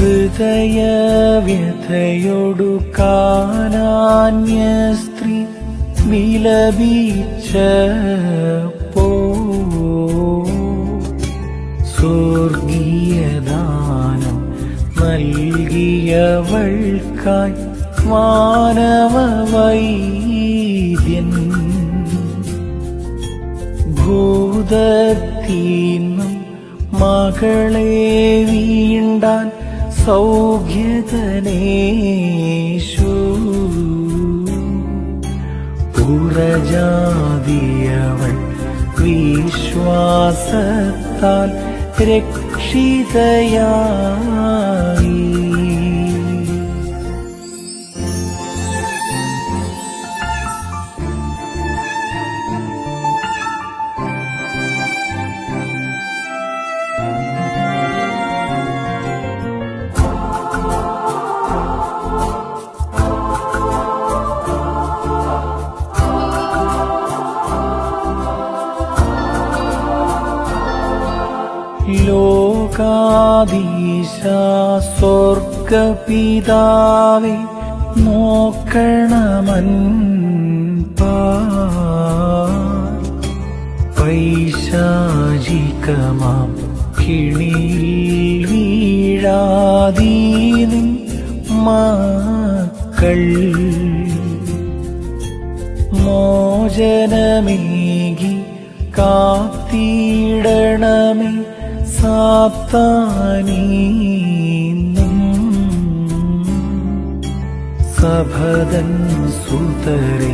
ഹൃദയവ്യഥയൊടു കാനാന്യ സ്ത്രീ വിലപിച്ചപ്പോ സ്വർഗീയദാനം നൽകിയവൾക്കായി മാനവ വൈദ്യൻ ഭൂതത്തീന്നും മകളെ വീണ്ടാൻ സൗഖ്യതനേശു പുറജാതിയവൾ വിശ്വാസത്താൽ രക്ഷിതയായി ലോകാദീശ സ്വർഗപിതാവെ നോക്കണമൻ പൈശാചികമാം കിണിയിൽ വീഴാതീനിൻ മക്കൾ മോചനമേകി കാത്തിടണമേ സാത്താനീന്നും സഭതൻ സുതരെ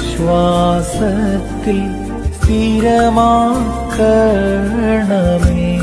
വിശ്വാസത്തിൽ സ്ഥിരമാക്കണമേ